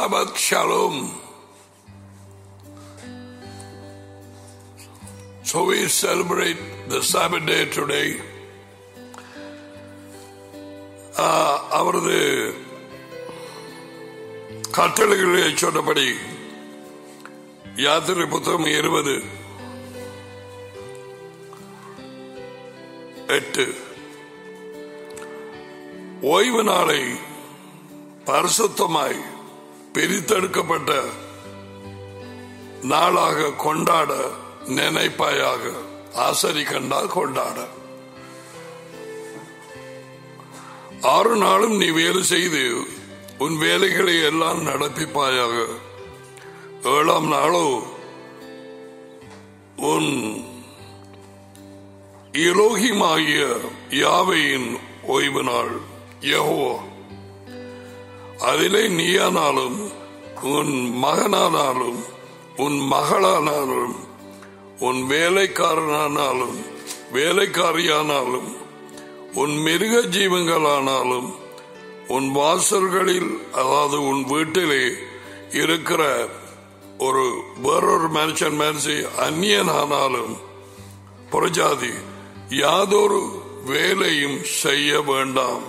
Sabbath Shalom. So we celebrate the Sabbath day today. ஆஹ், அவரது கட்டளைகளை சொன்னபடி யாத்திரை புத்தகம் இருபது எட்டு ஓய்வு நாளை பரிசுத்தமாய் பிரித்தெடுக்கப்பட்ட நாளாக கொண்டாட நினைப்பாயாக ஆசரி கண்டால் கொண்டாட ஆறு நாளும் நீ வேலை செய்து உன் வேலைகளை எல்லாம் நடப்பிப்பாயாக ஏழாம் நாளோ உன் இலோகிமாகிய யாவையின் ஓய்வு நாள் யெகோவா அதிலே நீயானாலும் உன் மகனானாலும் உன் மகளானாலும் உன் வேலைக்காரனானாலும் வேலைக்காரியானாலும் உன் மிருக ஜீவங்களானாலும் உன் வாசல்களில் அதாவது உன் வீட்டிலே இருக்கிற ஒரு வேறொரு மனுஷன் மனுஷி அந்நியனானாலும் புறஜாதி யாதொரு வேலையும் செய்ய வேண்டாம்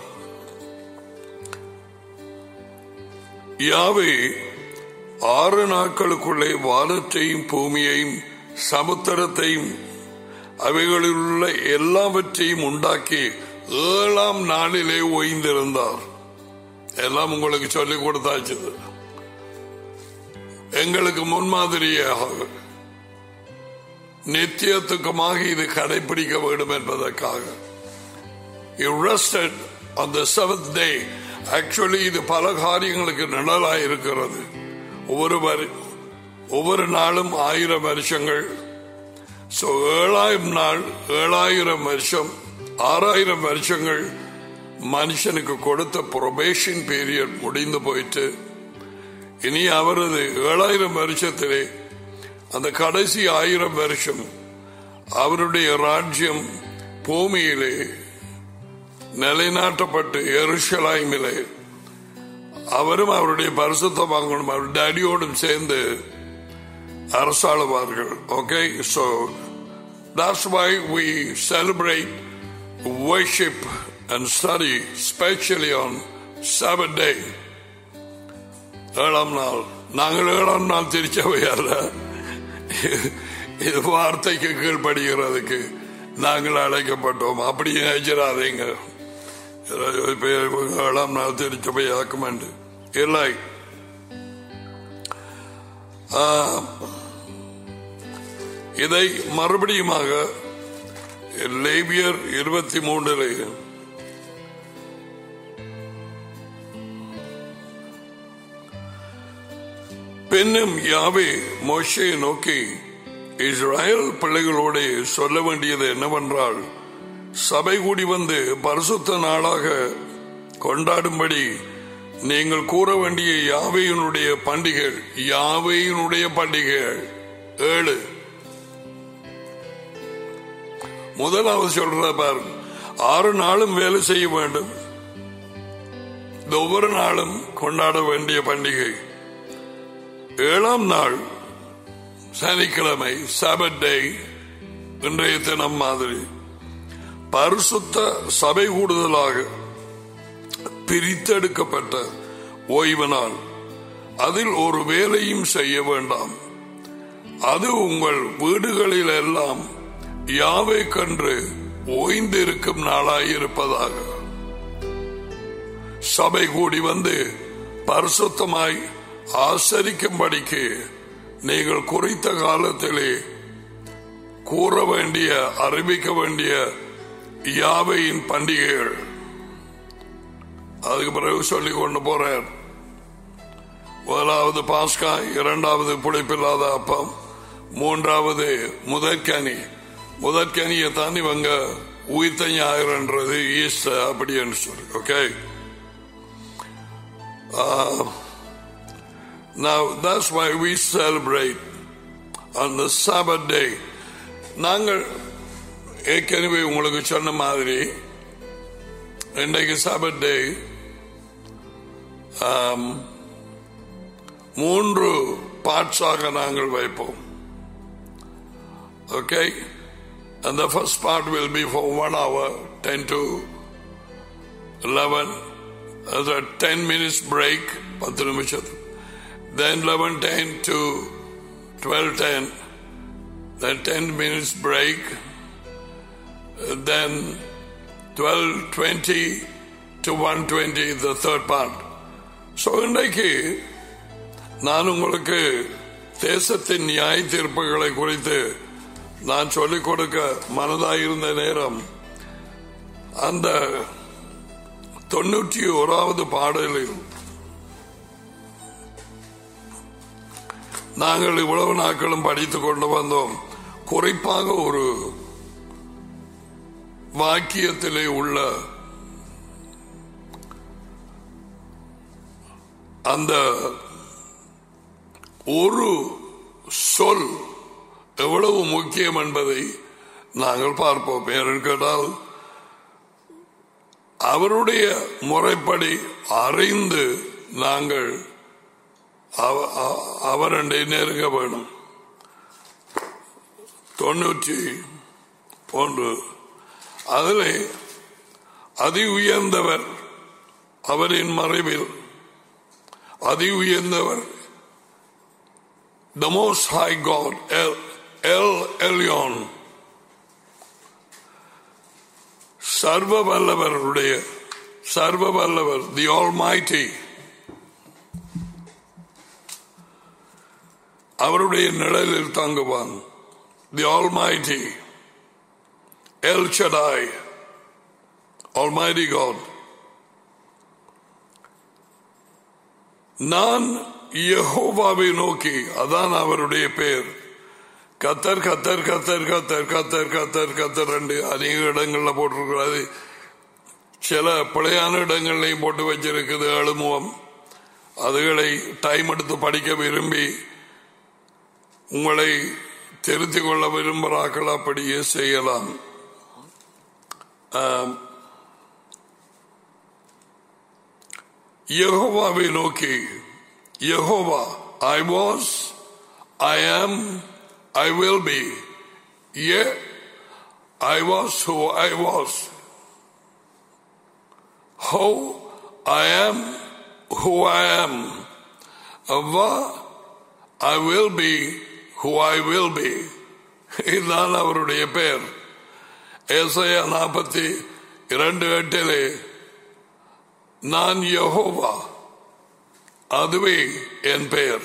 யாவே ஆறு நாட்களுக்குள்ளே வானத்தையும் பூமியையும் சமுத்திரத்தையும் அவைகளில் உள்ள எல்லாவற்றையும் உண்டாக்கி ஏழாம் நாளிலே ஓய்ந்திருந்தார் எல்லாம் உங்களுக்கு சொல்லிக் கொடுத்தாச்சு எங்களுக்கு முன்மாதிரியாக நித்தியத்துக்குமாக இது கடைபிடிக்க வேண்டும் என்பதற்காக You rested on the seventh day. Actually, இது பல காரியங்களுக்கு நிழலாய் இருக்கிறது ஒவ்வொரு வரு- ஒவ்வொரு நாளும் ஆயிரம் வருஷங்கள் So, ஏழாயிரம் நாள் ஏழாயிரம் வருஷம் ஆறாயிரம் வருஷங்கள் மனுஷனுக்கு கொடுத்த புரொபேஷன் பீரியட் முடிந்து போயிட்டு இனி அவரது ஏழாயிரம் வருஷத்திலே அந்த கடைசி ஆயிரம் வருஷம் அவருடைய ராஜ்யம் பூமியிலே நிலைநாட்டப்பட்டு எருஷலாய்மிலே அவரும் அவருடைய பரிசுத்த வாங்கணும் அவர் டேடியோடும் சேர்ந்து அரசாளுவார்கள் okay so that's why we celebrate worship and study especially on Sabbath day ஏழாம் நாள் நாங்கள் ஏழாம் நாள் திருச்சபை அல்ல இது வார்த்தைக்கு கீழ்ப்படுகிறதுக்கு நாங்கள் அழைக்கப்பட்டோம் அப்படி நினைச்சிடாதீங்க இப்ப ஏழாம் நாள் திருச்சபை ஆக்குமெண்டு இல்லை ஆ, இதை மறுபடியுமாக லேபியர் இருபத்தி மூன்றிலே பின்னும் யாவே மோஷையை நோக்கி இஸ்ராயல் பிள்ளைகளோடு சொல்ல வேண்டியது என்னவென்றால் சபை கூடி வந்து பரிசுத்த நாளாக கொண்டாடும்படி நீங்கள் கூற வேண்டிய யாவையினுடைய பண்டிகைகள் யாவையினுடைய பண்டிகைகள் ஏழு முதலாவது சொல்ற பாருங்க ஆறு நாளும் வேலை செய்ய வேண்டும் இந்த ஒவ்வொரு நாளும் கொண்டாட வேண்டிய பண்டிகை ஏழாம் நாள் சனிக்கிழமை சாபட் டே இன்றைய தினம் மாதிரி பரிசுத்த சபை கூடுதலாக பிரித்தெடுக்கப்பட்ட ஓய்வு நாள் அதில் ஒரு வேலையும் செய்ய வேண்டாம் அது உங்கள் வீடுகளில் எல்லாம் யாவை கன்று ஓய்ந்திருக்கும் நாளாயிருப்பதாக சபை கூடி வந்து பரிசுத்தமாய் ஆசரிக்கும்படிக்கு நீங்கள் குறித்த காலத்திலே கூற வேண்டிய அறிவிக்க வேண்டிய யாவையின் பண்டிகைகள் அதுக்கு பிறகு சொல்லிக் கொண்டு போறார் முதலாவது பாஸ்கா இரண்டாவது புளிப்பில்லாத அப்பம் மூன்றாவது முதற்கனி முதற்கனியை தான் இவங்க உயிர்த்த ஞாயிறுன்றது ஈஸ்டர் அப்படின்னு சொல்லி okay Now that's why we celebrate on the Sabbath day. நாங்கள் ஏற்கனவே உங்களுக்கு சொன்ன மாதிரி இன்றைக்கு சாபத் டே மூன்று பார்ட்ஸாக நாங்கள் வைப்போம் okay And the first part will be for one hour, 10 to 11. There's a 10 minutes break, 10 நிமிஷம். Then 11.10 to 12.10. Then 10 minutes break. Then 12.20 to 1.20, the third part. So இன்றைக்கு நான் உங்களுக்கு தேசத்தின் நியாய தீர்ப்புகளை குறித்து நான் சொல்லிக் கொடுக்க மனதாயிருந்த நேரம் அந்த தொண்ணூற்றி ஓராவது பாடலில் நாங்கள் இவ்வளவு நாட்களும் படித்துக் கொண்டு வந்தோம் குறிப்பாக ஒரு வாக்கியத்திலே உள்ள அந்த ஒரு சொல் எவ்வளவு முக்கியம் என்பதை நாங்கள் பார்ப்போம் ஏன்னு கேட்டால் அவருடைய முறைப்படி அறிந்து நாங்கள் அவரண்டை நெருங்க வேணும் தொண்ணூற்றி ஒன்று அதில் அதி உயர்ந்தவர் அவரின் மறைவில் அதி உயர்ந்தவர் the most high God, El, El Elyon, சர்வ வல்லவருடைய சர்வ வல்லவர் தி ஆல் மைட்டி அவருடைய நிழலில் தங்குவான் the almighty El Shaddai almighty God நான் யஹோவாவை நோக்கி அதான் அவருடைய பேர் கத்தர் கத்தர் கத்தர் கத்தர் கத்தர் கத்தர் கத்தர் ரெண்டு அநேக இடங்கள்ல போட்டிருக்கிறது சில பிழையான இடங்கள்லையும் போட்டு வச்சிருக்குது அழுமுகம் அதுகளை டைம் எடுத்து படிக்க விரும்பி உங்களை திருத்திக் கொள்ள விரும்புகிறார்கள் அப்படியே செய்யலாம் யகோவாவை நோக்கி யகோவா ஐ was I am I will be a I was who I was who I am who I am was I will be who I will be இதுதான் அவருடைய பெயர் ஏசையா நாற்பத்தி இரண்டு எட்டிலே நான் யகோவா அதுவே என் பெயர்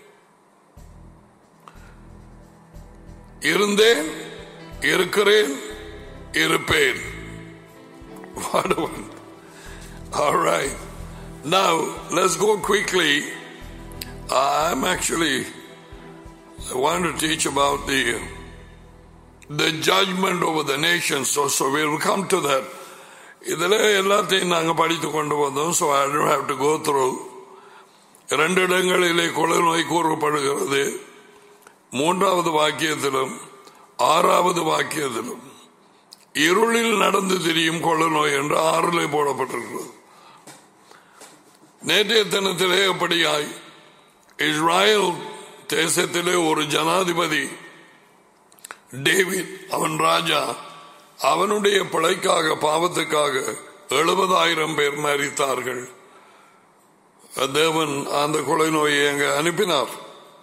இருந்தேன் இருக்கிறேன் இருப்பேன் All right. Now, let's go quickly. I'm actually, I want to teach about the the judgment over the nations. So, so we'll come to that. இதில் எல்லாத்தையும் நாங்கள் படித்து கொண்டு வந்தோம் so I don't have to go through இரண்டு இடங்களிலே கொலை நோய் கூறப்படுகிறது மூன்றாவது வாக்கியத்திலும் ஆறாவது வாக்கியத்திலும் இருளில் நடந்து திரியும் கொள்ள நோய் என்று ஆறிலே போடப்பட்டிருக்கிறது நேற்றைய தினத்திலே அப்படியாய் இஸ்ராயல் தேசத்திலே ஒரு ஜனாதிபதி டேவிட் அவன் ராஜா அவனுடைய பிழைக்காக பாவத்துக்காக எழுபதாயிரம் பேர் மறித்தார்கள் தேவன் அந்த கொலை நோயை அங்க அனுப்பினார்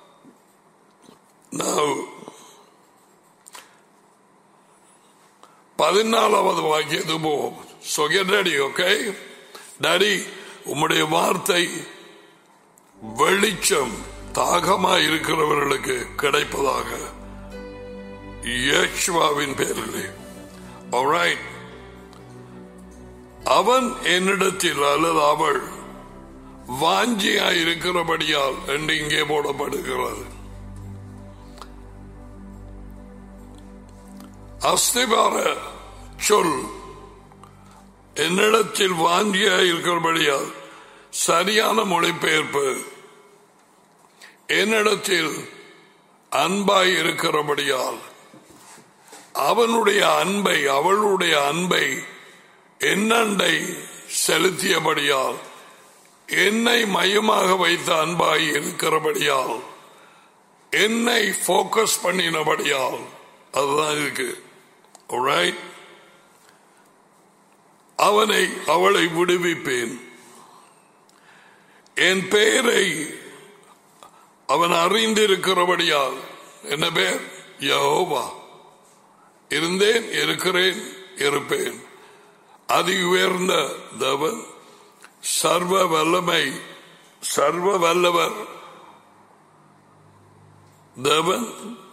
பதினாலாவது வாக்கியது போவோம் சொகி ஓகே டாடி உம்முடைய வார்த்தை வெளிச்சம் தாகமா இருக்கிறவர்களுக்கு கிடைப்பதாக யேசுவாவின் பேரிலே Alright. அவன் என்னிடத்தில் அல்லது அவள் வாஞ்சியா இருக்கிறபடியால் என்று இங்கே போடப்படுகிறது அஸ்திபார சொல் என்னிடத்தில் வாஞ்சியா இருக்கிறபடியால் சரியான மொழிபெயர்ப்பு என்னிடத்தில் அன்பாய் இருக்கிறபடியால் அவனுடைய அன்பை அவளுடைய அன்பை என்னண்டை செலுத்தியபடியால் என்னை மையமாக வைத்த அன்பாய் இருக்கிறபடியால் என்னை போக்கஸ் பண்ணினபடியால் அதுதான் இருக்கு Alright? அவனை அவளை விடுவிப்பேன் என் பெயரை அவன் அறிந்திருக்கிறபடியால் என்ன பேர் யஹோவா இருந்தேன் இருக்கிறேன் இருப்பேன் அதி உயர்ந்த தேவன் சர்வ வல்லமை சர்வ வல்லவர் தேவன்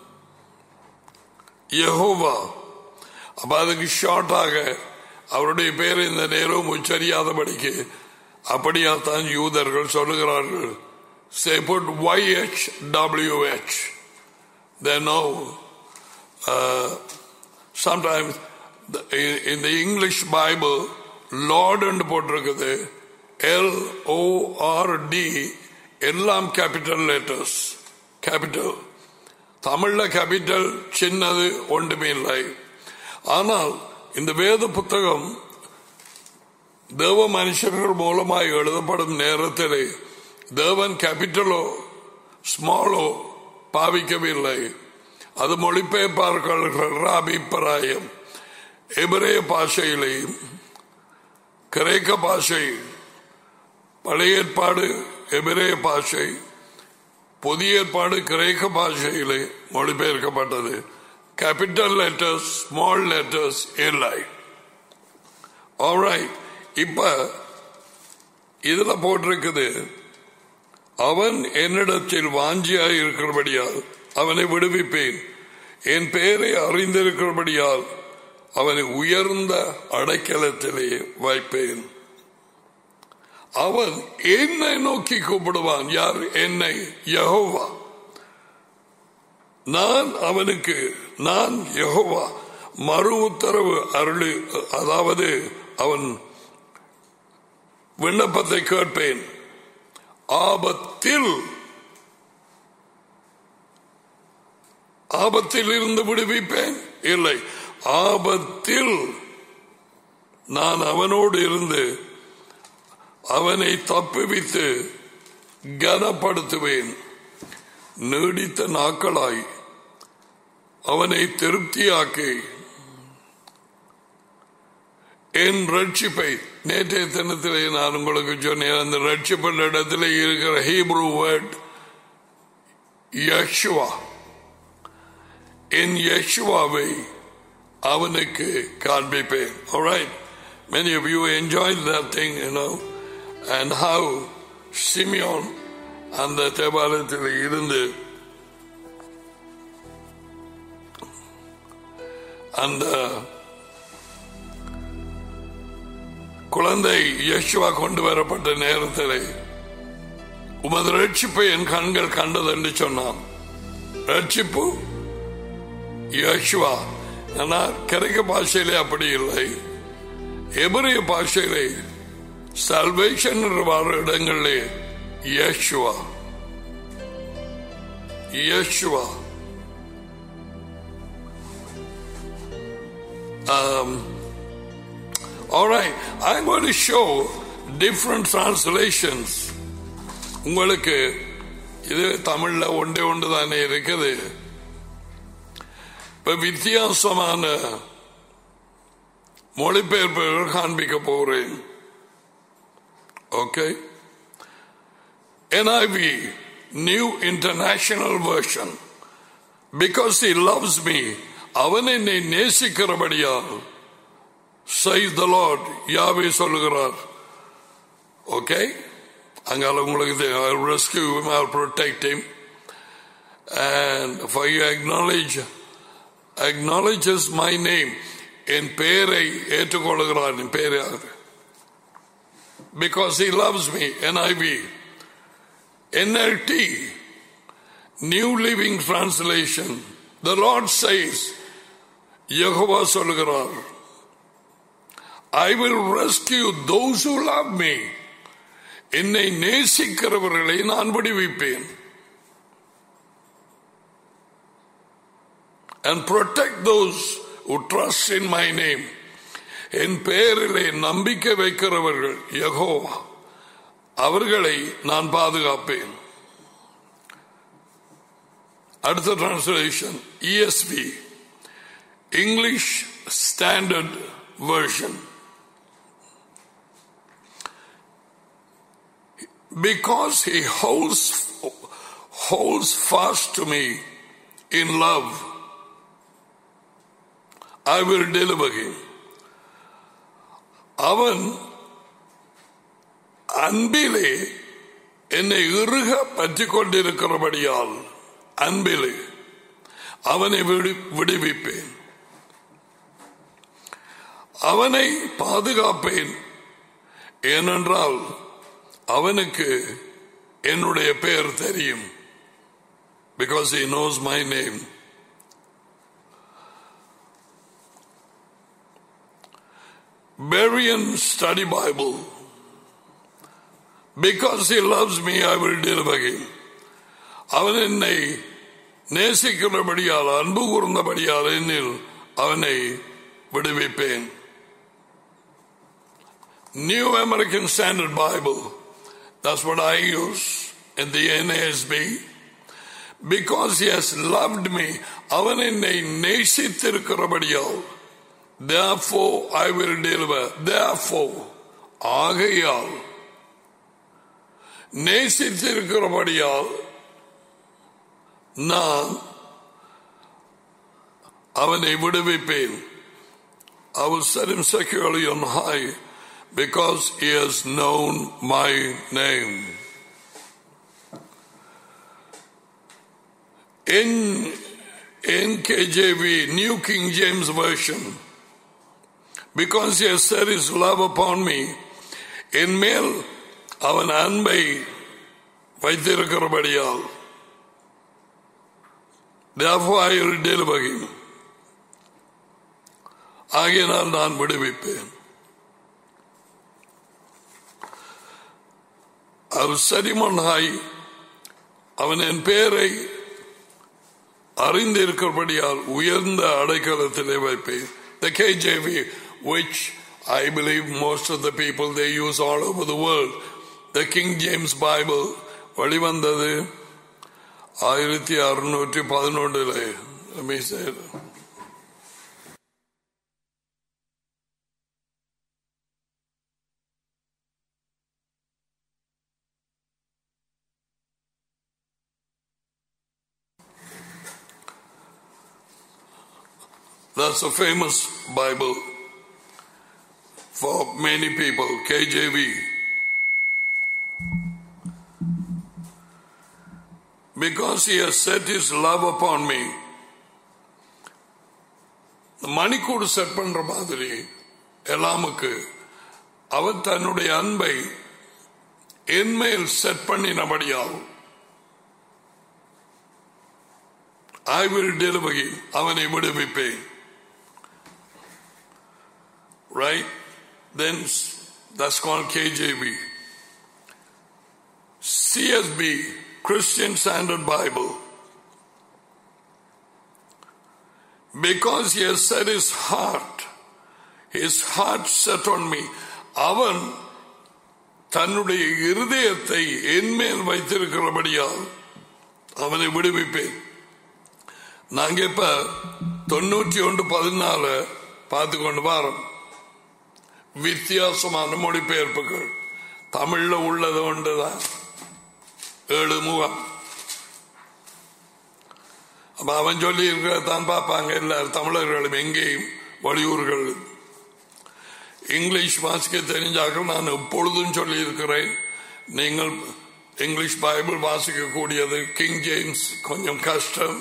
யஹோவா அப்ப அதுக்கு ஷார்ட்டாக அவருடைய பேர் இந்த நேரம் உச்சரியாதபடிக்கு அப்படியாத்தான் யூதர்கள் சொல்லுகிறார்கள் Say put YHWH. They know. Uh, sometimes the, in the English Bible, Lord என்று போட்டிருக்குது எல் ஓ ஆர் டி எல்லாம் கேபிட்டல் லெட்டர்ஸ் கேபிட்டல் தமிழ்ல கேபிட்டல் சின்னது ஒன்றுமே இல்லை ஆனால் இந்த வேத புத்தகம் தேவ மனுஷர்கள் மூலமாய் எழுதப்படும் நேரத்திலே தேவன் கேபிட்டலோ ஸ்மாலோ பாவிக்கவில்லை அது மொழிபெயர்ப்பாளர்கள் அபிப்பிராயம் எபிரேய பாஷையிலேயும் கிரேக்க பாஷை பழைய ஏற்பாடு எபிரேய பாஷை புதிய ஏற்பாடு கிரேக்க பாஷையிலே மொழிபெயர்க்கப்பட்டது கேபிட்டல் லெட்டர்ஸ் ஸ்மால் லெட்டர்ஸ் இல்லை ஆல்ரைட் இப்ப இதுல போட்டிருக்குது அவன் என்னிடத்தில் வாஞ்சியாய் இருக்கிறபடியால் அவனை விடுவிப்பேன் என் பெயரை அறிந்திருக்கிறபடியால் அவனை உயர்ந்த அடைக்கலத்திலே வைப்பேன் அவன் என்னை நோக்கி கூப்பிடுவான் யார் என்னை யகோவா நான் அவனுக்கு நான் யகோவா மறு உத்தரவு அருளி அதாவது அவன் விண்ணப்பத்தை கேட்பேன் ஆபத்தில் ஆபத்தில் இருந்து விடுவிப்பேன் இல்லை ஆபத்தில் நான் அவனோடு இருந்து அவனை தப்புவித்து கனப்படுத்துவேன் நீடித்த நாட்களாய் அவனை திருப்தியாக்கி என் ரட்சிப்பை நேற்றைய தினத்திலே நான் உங்களுக்கு சொன்னேன் அந்த ரட்சிப்பின் இடத்திலே இருக்கிற ஹீப்ரூ வேர்ட் யஷ்வா என் யஷ்வாவை அவனுக்கு காண்பிப்பேன் alright many of you enjoyed that thing you know and how Simeon அந்த தேவாலயத்தில் இருந்து அந்த குழந்தை யேசுவா கொண்டு வரப்பட்ட நேரத்தில் உமது ரட்சிப்பை என் கண்கள் கண்டது என்று சொன்னான் ரட்சிப்பு யேசுவா ஆனால் கிரக பாஷையிலே அப்படி இல்லை எபிரிய பாஷையிலே சல்வேஷன் வர இடங்களிலே Yeshua Yeshua Um, all right, I'm going to show different translations. உங்களுக்கு இது தமிழ்ல ஒன்றே ஒன்று தானே இருக்குது இப்ப வித்தியாசமான மொழிபெயர்ப்புகள் காண்பிக்க போறேன் okay NIV New International Version because he loves me அவன் என்னை நேசிக்கிறபடியால் சைஸ் த லார்ட் யாவே சொல்லுகிறார் ஓகே அங்கால உங்களுக்கு rescue I'll protect him and for you acknowledge acknowledges my name என் பெயரை ஏற்றுக்கொள்கிறான் என் பெயரை because he loves me NIV NLT New Living Translation the Lord says Jehovah சொல்லுகிறார் ஐ will rescue those who love me என்னை நேசிக்கிறவர்களை நான் விடுவிப்பேன் and protect those who trust in my name என் பெயரிலே நம்பிக்கை வைக்கிறவர்கள் யகோவா அவர்களை நான் பாதுகாப்பேன் அடுத்த translation ESP English standard version because he holds holds fast to me in love i will deliver him அவன் அன்பிலே என்னை இறுக பற்றி கொண்டிருக்கிறபடியால் அன்பிலே அவனை விடு- விடுவிப்பேன் அவனை பாதுகாப்பேன் ஏனென்றால் அவனுக்கு என்னுடைய பெயர் தெரியும் because he knows my name Berean study Bible because he loves me I will deliver him அவன் என்னை நேசிக்கிறபடியால் அன்பு கூர்ந்தபடியால் என்னில் அவனை விடுவிப்பேன் New American Standard Bible. That's what I use in the NASB. Because he has loved me, அவன் என்னை நேசித்திருக்கிறபடியால் therefore I will deliver. Therefore, ஆகையால் நேசித்திருக்கிறபடியால் நான் அவனை விடுவிப்பேன் I will set him securely on high because he has known my name. In NKJV, New King James Version, because he has set his love upon me, என் மேல் அவன் அன்பை வைத்திருக்கிறபடியால் therefore I will deliver him. ஆகையினால் நான் விடுவிப்பேன் அவர் சரிமன் hi அவன் என் பெயரை அறிந்திருக்கிறபடியால் உயர்ந்த அடைக்கலத்திலே வைப்பேன் the KJV which I believe most of the people they use all over the world the King James Bible வெளிவந்தது ஆயிரத்தி அறுநூற்றி பதினொன்றுல Let me say it. That's a famous Bible for many people, KJV. Because he has set his love upon me. மணிக்கூடு set பண்ற மாதிரி எல்லாமுக்கு அவன் தன்னுடைய அன்பை என்மேல் செட் பண்ணினபடியால் ஐ வில் டெலிவர் அவனை விடுவிப்பேன் right? Then that's called KJV. CSB, Christian Standard Bible. Because he has set his heart, his heart set on me. அவன் தன்னுடைய இருதயத்தை என்மேல் வைத்திருக்கிறபடியால் அவனை விடுவிப்பேன் நாங்க இப்ப தொண்ணூற்றி ஒன்று பதினாலு பார்த்து கொண்டு வாரோம் வித்தியாசமான மொழிபெயர்ப்புகள் தமிழ்ல உள்ளது ஒன்றுதான் ஏழு முகம் அப்ப அவன் சொல்லி இருக்கிறதான் பார்ப்பாங்க எல்லாரும் தமிழர்களும் எங்கேயும் வெளியூர்கள் இங்கிலீஷ் வாசிக்க தெரிஞ்சாக்கள் நான் எப்பொழுதும் சொல்லி இருக்கிறேன் நீங்கள் இங்கிலீஷ் பைபிள் வாசிக்க கூடியது கிங் ஜேம்ஸ் கொஞ்சம் கஷ்டம்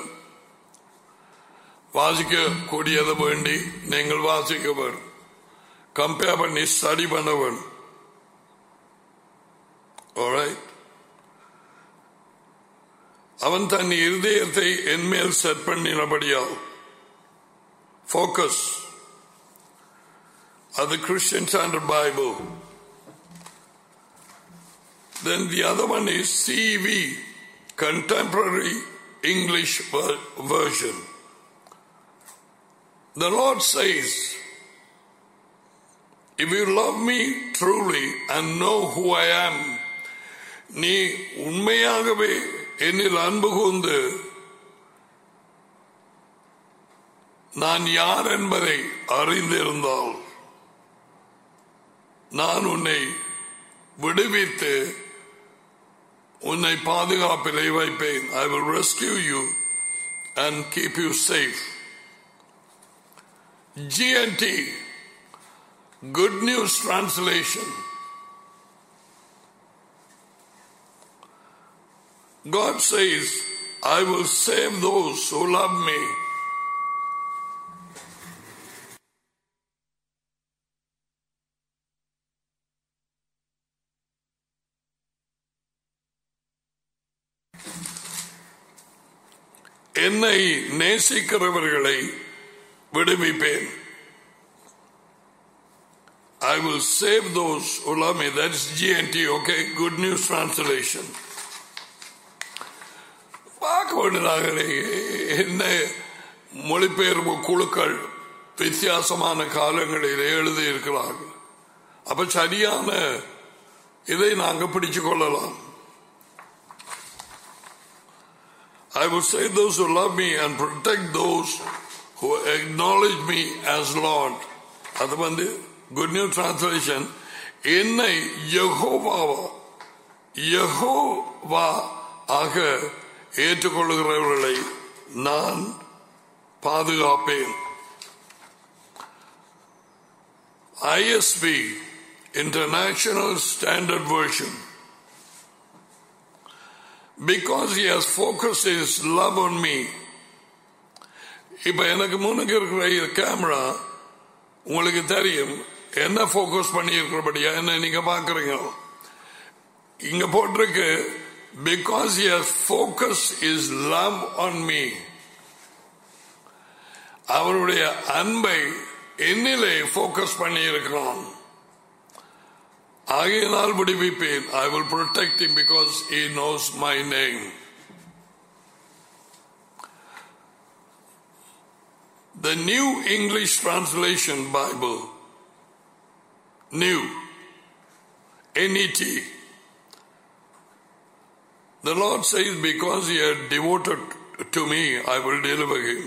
வாசிக்க கூடியது வேண்டி நீங்கள் வாசிக்க வேண்டும் கம்பேர் பண்ணி ஸ்டடி பண்ண வேணும் Alright? அவன் தன் இருதயத்தை என்மேல் செட் பண்ணினபடியால் ஃபோக்கஸ் அது Christian standard Bible Then the other one is CV, Contemporary English ver- Version. The Lord says, If you love me truly and know who I am, நீ உண்மையாகவே என்னில் அன்பு கூர்ந்து நான் யார் என்பதை அறிந்திருந்தால் நான் உன்னை விடுவித்து உன்னை பாதுகாப்பிலே வைப்பேன் I will rescue you and keep you safe GNT good news translation God says, I will save those who love me. என்னை நேசிக்கிறவர்களை விடுவிப்பேன் I will save those who love me. That is GNT, okay? Good News Translation. பார்க்க வேண்டியதாக என்ன மொழிபெயர்ப்பு குழுக்கள் வித்தியாசமான காலங்களில் எழுதி இருக்கிறார்கள் அப்ப சரியான இதை நாங்கள் பிடிச்சு கொள்ளலாம் I will save those who love me and protect those who acknowledge me as Lord. அது வந்து குட் நியூ டிரான்ஸ்லேஷன் என்னை யகோவாவா யகோவா ஆக ஏற்றுக்கொள்கிறவர்களை நான் பாதுகாப்பேன் ISV international standard version because he has focused his love on me இப்ப எனக்கு முன்னுக்கு இருக்கிற கேமரா உங்களுக்கு தெரியும் என்ன போக்கஸ் பண்ணி இருக்கிறபடியா என்ன நீங்க பாக்குறீங்க இங்க போட்டிருக்கு because he has focused his love on me அவருடைய அன்பை என்னிலே போக்கஸ் பண்ணி இருக்கிறான் ஆகையினால் விடுவிப்பேன் I will protect him because he knows my name the new english translation bible new net the lord says because he had devoted to me i will deliver him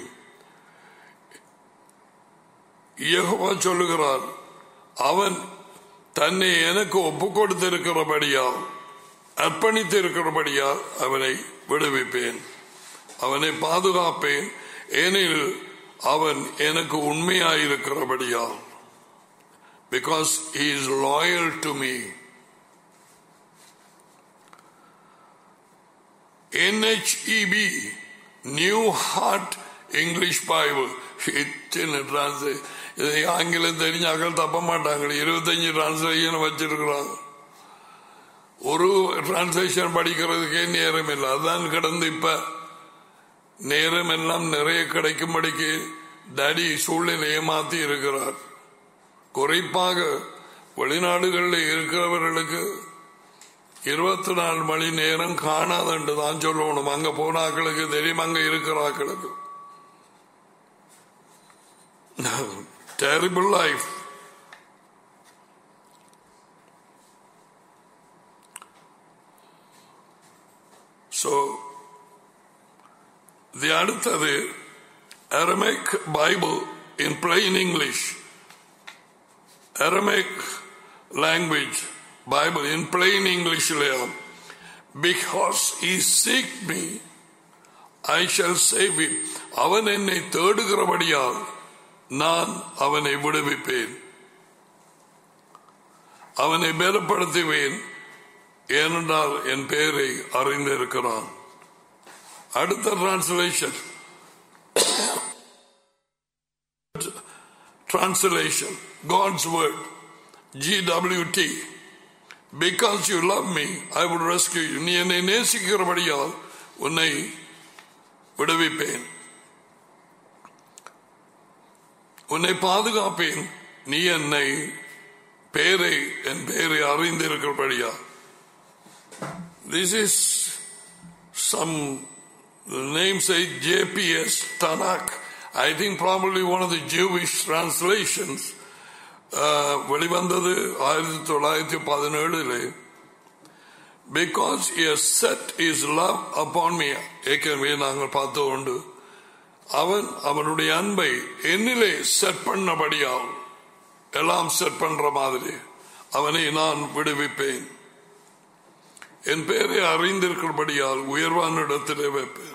Jehovah சொல்லுகிறார் அவன் தன்னை எனக்கு ஒப்பு கொடுத்திருக்கிறபடியால் அர்ப்பணித்திருக்கிறபடியால் அவனை விடுவிப்பேன் அவனை பாதுகாப்பேன் ஏனில் அவன் எனக்கு உண்மையாயிருக்கிறபடியால் because he is loyal to me NHEB new heart English Bible இதை ஆங்கிலம் தெரிஞ்சாக்கள் தப்ப மாட்டாங்க இருபத்தஞ்சு டிரான்ஸ்லேஷன் வச்சிருக்கிறாங்க ஒரு டிரான்ஸ்லேஷன் படிக்கிறதுக்கே நேரம் இல்லை அதான் கிடந்து இப்ப நேரம் எல்லாம் நிறைய கிடைக்கும்படிக்கு டடி சூழ்நிலையை மாத்தி இருக்கிறார் குறிப்பாக வெளிநாடுகளில் இருக்கிறவர்களுக்கு இருபத்தி நாலு மணி நேரம் காணாதன்று தான் சொல்லணும் அங்க போனாக்களுக்கு தெரியும் அங்க இருக்கிறாக்களுக்கு terrible life. So, the அடுத்தது Aramaic Bible in plain English. Aramaic language Bible in plain English because he seek me I shall save him அவன் என்னை தேடுகிறபடியால் நான் அவனை விடுவிப்பேன் அவனை பலப்படுத்துவேன் ஏனென்றால் என் பெயரை அறிந்திருக்கிறான் அடுத்த translation translation God's word GWT because you love me I would rescue you நீ என்னை நேசிக்கிறபடியால் உன்னை விடுவிப்பேன் உன்னை பாதுகாப்பேன் நீ என்னை பேரை என் பேரை அறிந்திருக்கிறபடியா this is some name say JPS Tanakh. I think probably one of the Jewish translations வெளிவந்தது ஆயிரத்தி தொள்ளாயிரத்தி பதினேழுல because set his love upon me ஏற்கனவே நாங்கள் பார்த்து கொண்டு அவன் அவனுடைய அன்பை என்னிலே செட் பண்ணபடியால் எல்லாம் செட் பண்ற மாதிரி அவனை நான் விடுவிப்பேன் என் பேரை அறிந்திருக்கிறபடியால் உயர்வான இடத்திலே வைப்பேன்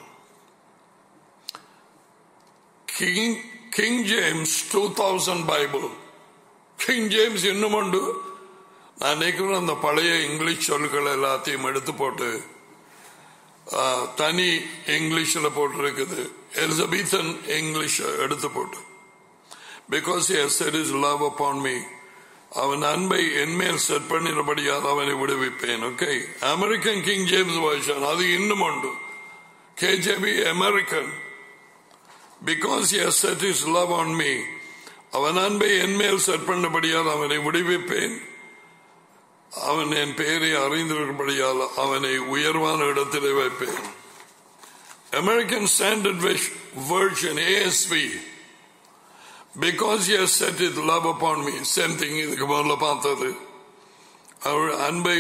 king king James two thousand Bible king James இன்னும் உண்டு நான் நினைக்கிறேன் அந்த பழைய இங்கிலீஷ் சொற்கள் எல்லாத்தையும் எடுத்து போட்டு ஆ, தனி இங்கிலீஷில் போட்டிருக்குது எலிசபெத்தன் இங்கிலீஷ் எடுத்து போட்டு because set his love upon me அவன் அன்பை என்மேல் செட் பண்ணினபடியால் அவனை விடுவிப்பேன் ஓகே அமெரிக்கன் கிங் ஜேம்ஸ் வருஷன் அது இன்னும் உண்டு KJB American because he's set his love on me அவன் அன்பை என்மேல் செட் பண்ணபடியால் அவனை விடுவிப்பேன் அவன் என் பெயரை அறிந்திருக்கிறபடியால் அவனை உயர்வான இடத்திலே வைப்பேன் American standard version ASV because he's set his love upon me same thing இதுக்கு முதல்ல பார்த்தது அவள் அன்பை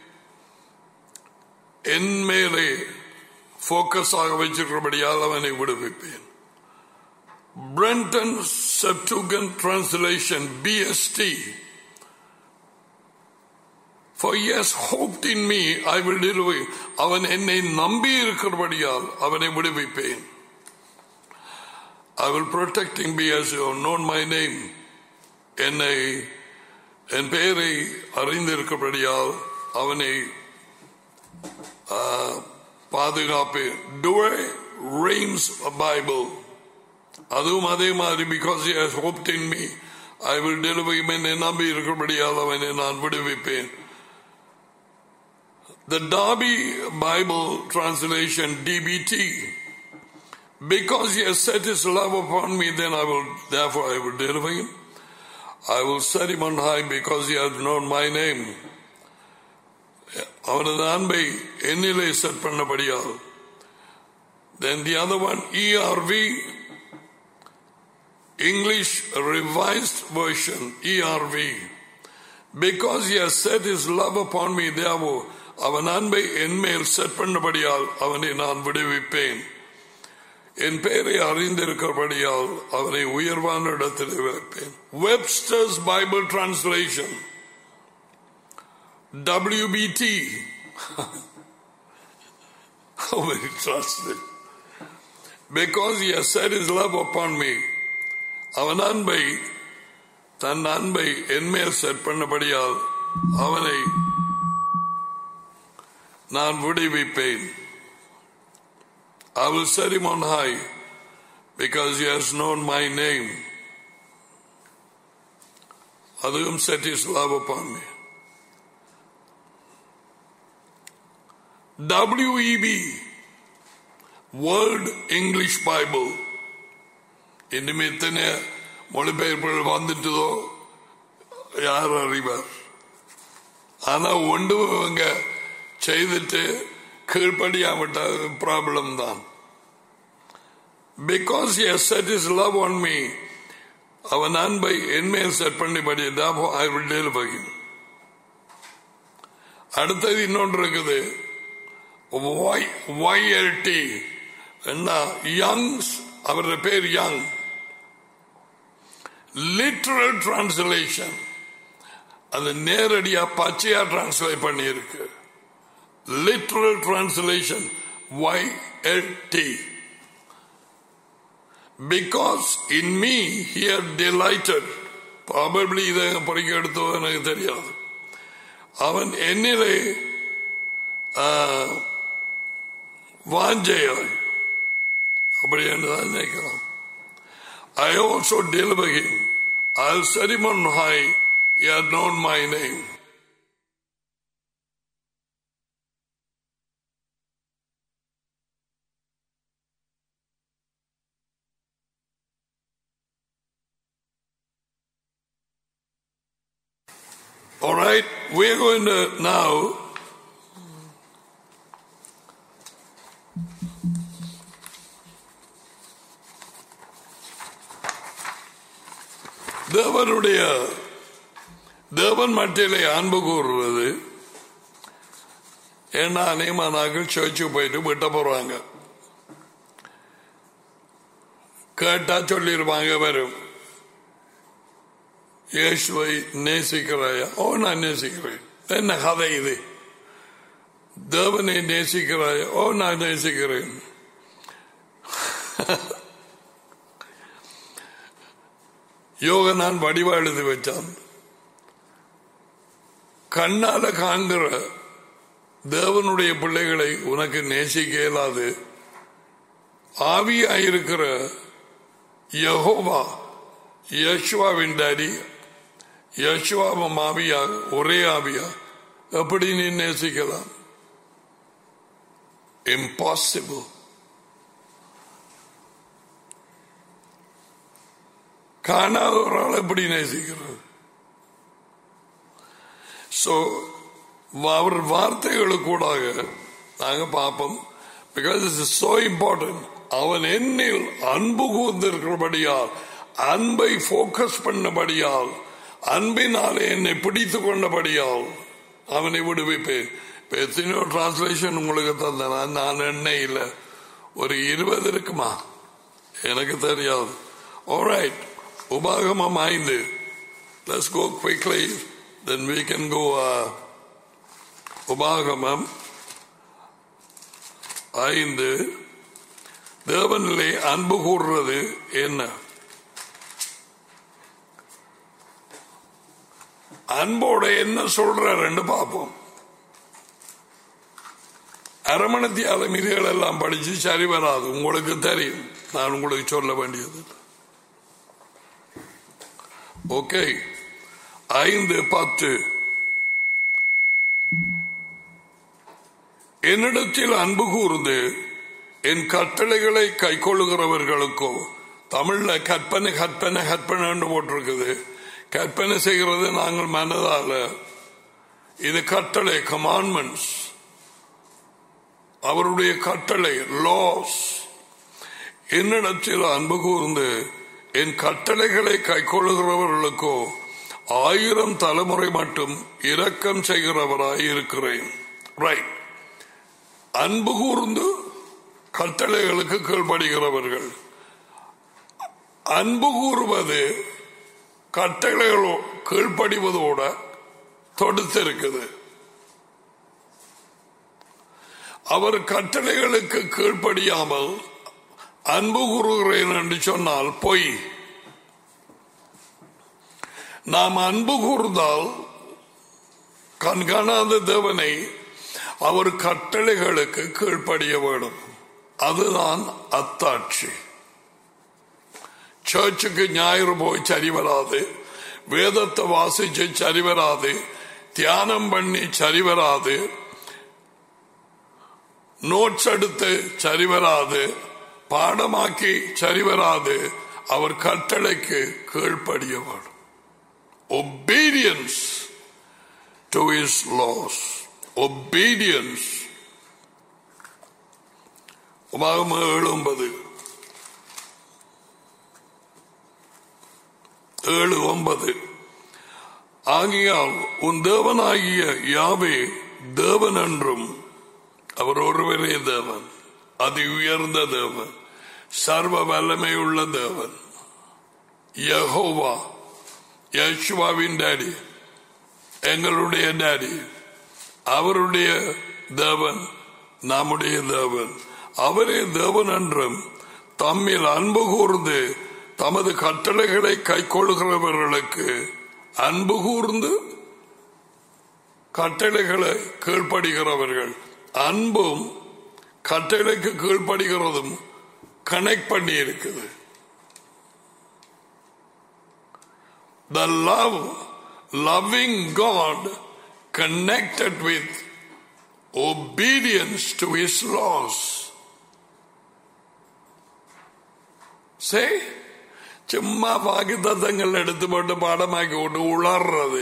என் மேலே போக்கஸ் ஆக வச்சிருக்கிறபடியால் அவனை விடுவிப்பேன் Brenton Septuagint Translation BST For he has hoped in me, I will deliver him. அவன் என்னை நம்பி இருக்கிறபடியால் அவனை விடுவிப்பேன் I will protect him because you have known my name. என்னை என் பெயரை அறிந்திருக்கிறபடியால் அவனை ஆ, பாதுகாப்பேன் Dewey Reims Bible அதுவும் அதே மாதிரி பிகாஸ் he has hoped in me I will deliver him என்னை நம்பி இருக்கிறபடியால் அவனை நான் விடுவிப்பேன் The Darby Bible translation DBT because he has set his love upon me then I will therefore I will deliver him I will set him on high because he has known my name அவனது அன்பை என்னிலே set பண்ணபடியால் then the other one ERV English Revised Version, ERV. Because he has set his love upon me, therefore, அவன் அன்பை என்மேல் set பண்ணபடியால் அவனை நான் விடுவிப்பேன் என் பெயரை அறிந்திருக்கிறபடியால் அவனை உயர்வான இடத்தில் வைப்பேன் Webster's Bible translation WBT How many translate? Because he has set his love upon me, அவன் அன்பை தன் அன்பை என்மேல் செட் பண்ணபடியால் அவனை நான் விடுவிப்பேன் I will set him on high because he has known my name. அதுவும் set his love upon me. WEB World English Bible இனிமே எத்தனை மொழிபெயர்ப்புகள் வந்துட்டதோ யார் அறிவார் ஆனா ஒன்று இவங்க செய்துட்டு கீழ்ப்படியாமட்ட ப்ராப்ளம் தான் because set his love on me அவன் அன்பை என்மேல் செட் பண்ணி ஐ வில் டெலிவர் அடுத்தது இன்னொன்று இருக்குது ஒய்எல்டி என்ன யங்ஸ் அவருடைய பேர் யங் லிட்ரல் டிரான்ஸ்லேஷன் அது நேரடியா பச்சையா டிரான்ஸ்லேட் பண்ணியிருக்கு literal translation Y L T because in me here delighted probably இதை படிக்க எடுத்தோ எனக்கு தெரியாது அவன் என்னிலே வாஞ்சையாய் அப்படி என்றுதான் நினைக்கிறான் I also deliver him. I'll set him on high. He had known my name. All right, we're going to now தேவனுடைய தேவன் மட்டிலே அன்பு கூறுவது ஏன்னா அநேகமானாக்கள் சர்ச்சுக்கு போயிட்டு விட்ட போறாங்க கேட்டா சொல்லிருப்பாங்க வரும் இயேசுவை நேசிக்கிறாயா ஓ நான் நேசிக்கிறேன் என்ன கதை இது தேவனை நேசிக்கிறாயா ஓ நான் நேசிக்கிறேன் யோக நான் வடிவா எழுதி வச்சான் கண்ணால காண்கிற தேவனுடைய பிள்ளைகளை உனக்கு நேசிக்க இயலாது ஆவியாயிருக்கிற யகோவா யஷ்வாவின் டாடி யஷ்வாவும் ஆவியா ஒரே ஆவியா எப்படி நீ நேசிக்கலாம் இம்பாசிபிள் காணாத ஒரு ஆள் எப்படி நேசிக்கிறது சோ அவர் வார்த்தைகளுக்கூடாக நாங்க பார்ப்போம் பிகாஸ் இஸ் சோ இம்பார்ட்டன்ட் அவன் என்னில் அன்பு கூர்ந்திருக்கிறபடியால் அன்பை போக்கஸ் பண்ணபடியால் அன்பினாலே என்னை பிடித்து கொண்டபடியால் அவனை விடுவிப்பேன் இப்ப எத்தனையோ டிரான்ஸ்லேஷன் உங்களுக்கு தந்தேன் நான் எண்ணெயில் ஒரு இருபது இருக்குமா எனக்கு தெரியாது ஆல்ரைட் உபாகமம் ஐந்து let's go quickly then we can go uh, உபாகமம் ஐந்து தேவனிலே அன்பு கூறுறது என்ன அன்போட என்ன சொல்றாருன்னு பார்ப்போம் அரமணத்தியால மீதிகள் எல்லாம் படிச்சு சரி வராது உங்களுக்கு தெரியும் நான் உங்களுக்கு சொல்ல வேண்டியது ஓகே ஐந்து பத்து என்னிடத்தில் அன்பு கூர்ந்து என் கட்டளைகளை கை கொள்ளுகிறவர்களுக்கோ தமிழ்ல கற்பனை கற்பனை கற்பனை போட்டிருக்குது கற்பனை செய்கிறது நாங்கள் மனதால இது கட்டளை கமாண்ட்மெண்ட்ஸ் அவருடைய கட்டளை லாஸ் என்னிடத்தில் அன்பு கூர்ந்து என் கட்டளைகளை கை கொள்ளுகிறவர்களுக்கோ ஆயிரம் தலைமுறை மட்டும் இரக்கம் செய்கிறவராய் இருக்கிறேன் ரைட் அன்பு கூர்ந்து கட்டளைகளுக்கு கீழ்படுகிறவர்கள் அன்பு கூறுவது கட்டளைகளோ கீழ்ப்படிவதோட தொடுத்திருக்குது அவர் கட்டளைகளுக்கு கீழ்ப்படியாமல் அன்பு கூறுகிறேன் என்று சொன்னால் பொய் நாம் அன்பு கூர்ந்தால் கண்காணாத தேவனை அவர் கட்டளைகளுக்கு கீழ்ப்படிய வேண்டும் அதுதான் அத்தாட்சி சர்ச்சுக்கு ஞாயிறு போய் சரி வராது வேதத்தை வாசிச்சு சரி வராது தியானம் பண்ணி சரி வராது நோட்ஸ் எடுத்து சரி வராது பாடமாக்கி சரி வராது அவர் கட்டளைக்கு கீழ்ப்படிய வேண்டும் obedience to his laws obedience உபாகம் ஏழு ஒன்பது ஏழு ஒன்பது ஆகியால் உன் தேவனாகிய யாவே தேவன் என்றும் அவர் ஒருவரே தேவன் அதி உயர்ந்த தேவன் சர்வ வல்லமை உள்ள தேவன் யஹோவா யஷ்வாவின் டாடி எங்களுடைய டாடி அவருடைய தேவன் நம்முடைய தேவன் அவரே தேவன் என்றும் தம்மில் அன்பு கூர்ந்து தமது கட்டளைகளை கை கொள்கிறவர்களுக்கு அன்பு கூர்ந்து கட்டளைகளை கீழ்ப்படுகிறவர்கள் அன்பும் கட்டளைக்கு கீழ்ப்படுகிறதும் கனெக்ட் பண்ணி இருக்குது The love, loving God connected with obedience to His laws. Say, சும்மா வாக்குத்தத்தங்கள் எடுத்து போட்டு பாடமாக்கி விட்டு உளர்றது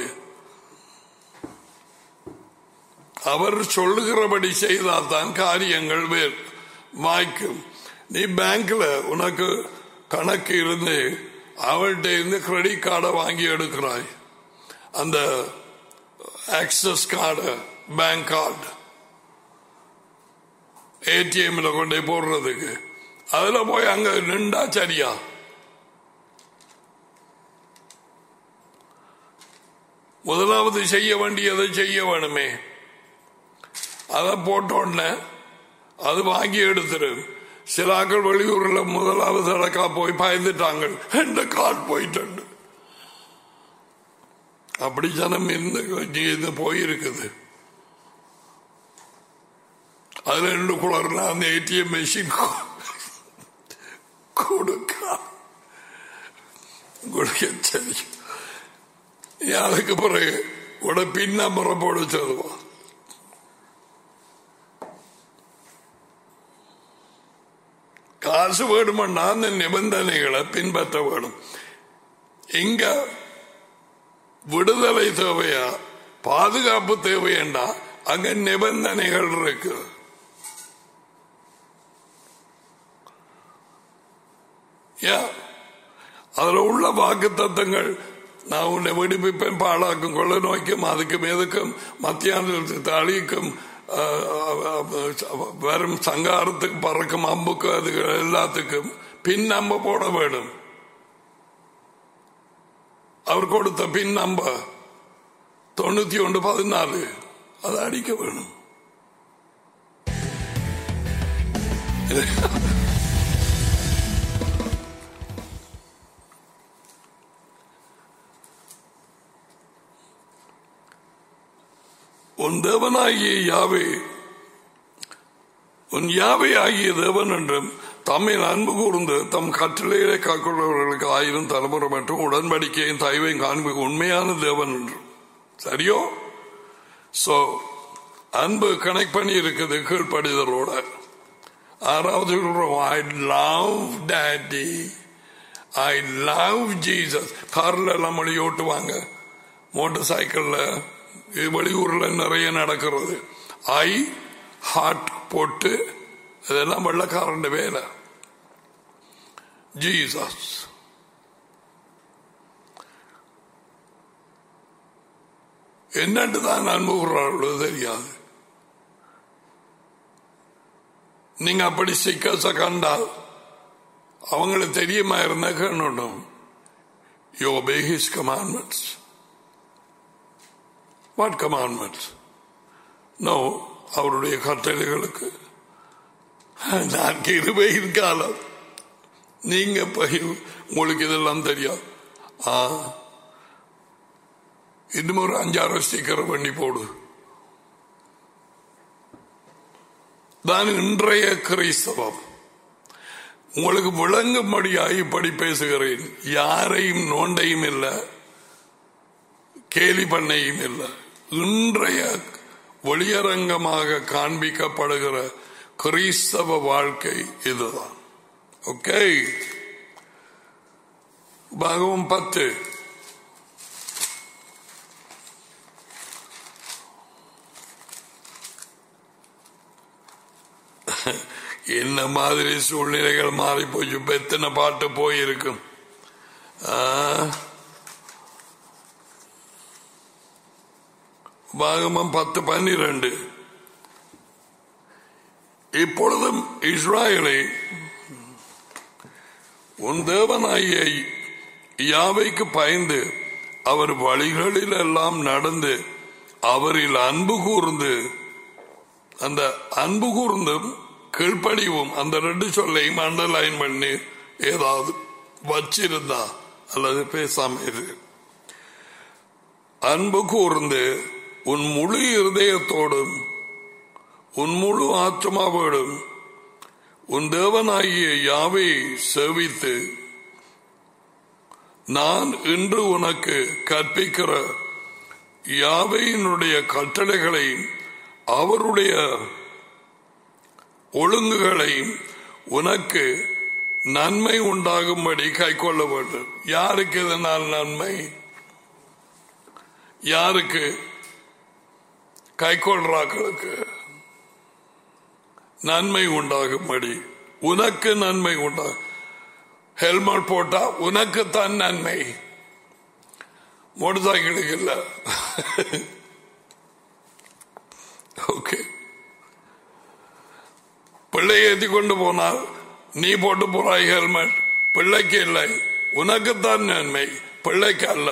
அவர் சொல்லுகிறபடி செய்தால் தான் காரியங்கள் வேர் வாய்க்கும் நீ பேங்க்ல உனக்கு கணக்கு இருந்து அவள்கிட்ட இருந்து கிரெடிட் கார்டை வாங்கி எடுக்கிறாய் அந்த ஆக்சஸ் கார்டு பேங்க் கார்டு ஏடிஎம்ல கொண்டு போய் போடுறதுக்கு அதுல போய் அங்க நின்றா சரியா முதலாவது செய்ய வேண்டியதை செய்ய வேணுமே அதை போட்ட உடனே அது வாங்கி எடுத்துரு சில ஆக்கள் வெளியூர்ல முதலாவது அடக்கா போய் பயந்துட்டாங்க எந்த கால் போயிட்டு அப்படி ஜனம் இருந்து இது போயிருக்குது அதுல ரெண்டு குளர்ல அந்த ஏடிஎம் மெஷின் கொடுக்க கொடுக்க சரி அதுக்கு பிறகு உட பின் நம்பரை போட சொல்லுவான் காசு வேணுமென்னா அந்த நிபந்தனைகளை பின்பற்ற வேணும் இங்க விடுதலை தேவையா பாதுகாப்பு தேவையண்டா அங்க நிபந்தனைகள் இருக்கு அதுல உள்ள வாக்கு தத்தங்கள் நான் உன்னை விடுவிப்பேன் பாழாக்கும் கொள்ள நோய்க்கும் அதுக்கும் எதுக்கும் மத்தியானத்துக்கு அழிக்கும் வெறும் சங்காரத்துக்கு பறக்கும் அம்புக்கு அது எல்லாத்துக்கும் பின் நம்ப போட வேணும் அவர் கொடுத்த பின் நம்ப தொண்ணூத்தி ஒன்று பதினாலு அதை அடிக்க வேணும் உன் தேவனாகிய யாவே உன் யாவை ஆகிய தேவன் என்றும் தம்மில் அன்பு கூர்ந்து தம் கட்டளையிலே காக்கொள்ளவர்களுக்கு ஆயிரம் தலைமுறை மற்றும் உடன்படிக்கையும் தயவையும் காண்பு உண்மையான தேவன் என்றும் சரியோ சோ அன்பு கனெக்ட் பண்ணி இருக்குது கீழ்ப்படிதலோட ஆறாவது I love daddy I love Jesus கார்ல எல்லாம் மொழி ஓட்டுவாங்க மோட்டார் சைக்கிள்ல வெளியூர்ல நிறைய நடக்கிறது ஐ ஹார்ட் போட்டு இதெல்லாம் வெள்ளக்காரன் வேலை ஜீசஸ் என்னட்டு தான் அனுபவங்களோ தெரியாது நீங்க அப்படி சிக்கச கண்டால் அவங்களுக்கு தெரியுமா இருந்த கண்ணணும் யோ obey his commandments what commandments no அவருடைய கட்டளைகளுக்கு நான் கிருபையின் காலம் நீங்க உங்களுக்கு இதெல்லாம் தெரியாது ஆ இன்னும் ஒரு அஞ்சாறு ஸ்டிக்கர் பண்ணி போடு தான் இன்றைய கிறிஸ்தவம் உங்களுக்கு விளங்கும்படியாக இப்படி பேசுகிறேன் யாரையும் நோண்டையும் இல்லை கேலி பண்ணையும் இல்லை இன்றைய வெளியரங்கமாக காண்பிக்கப்படுகிற கிறிஸ்தவ வாழ்க்கை இதுதான் ஓகே பாகவம் பத்து என்ன மாதிரி சூழ்நிலைகள் மாறி போச்சு இப்ப எத்தனை பாட்டு போயிருக்கும் பாகமம் பத்து பன்னிரண்டு இப்பொழுதும் இஸ்ராயலை உன் தேவனாகிய யாவைக்கு பயந்து அவர் வழிகளில் எல்லாம் நடந்து அவரில் அன்பு கூர்ந்து அந்த அன்பு கூர்ந்தும் கீழ்ப்படிவும் அந்த ரெண்டு சொல்லையும் அண்டர்லைன் பண்ணி ஏதாவது வச்சிருந்தா அல்லது பேசாம இரு அன்பு கூர்ந்து உன் முழு இருதயத்தோடும் உன் முழு ஆத்மாவோடும் உன் தேவனாகிய யாவை சேவித்து நான் இன்று உனக்கு கற்பிக்கிற யாவையினுடைய கட்டளைகளையும் அவருடைய ஒழுங்குகளையும் உனக்கு நன்மை உண்டாகும்படி கை கொள்ள வேண்டும் யாருக்கு இதனால் நன்மை யாருக்கு கை கொள்றாக்களுக்கு நன்மை உண்டாகும்படி உனக்கு நன்மை உண்டா ஹெல்மெட் போட்டா உனக்கு தான் நன்மை மோட்டர் சைக்கிளுக்கு இல்ல ஓகே ஏற்றி கொண்டு போனால் நீ போட்டு போறாய் ஹெல்மெட் பிள்ளைக்கு இல்லை உனக்குத்தான் நன்மை பிள்ளைக்கு அல்ல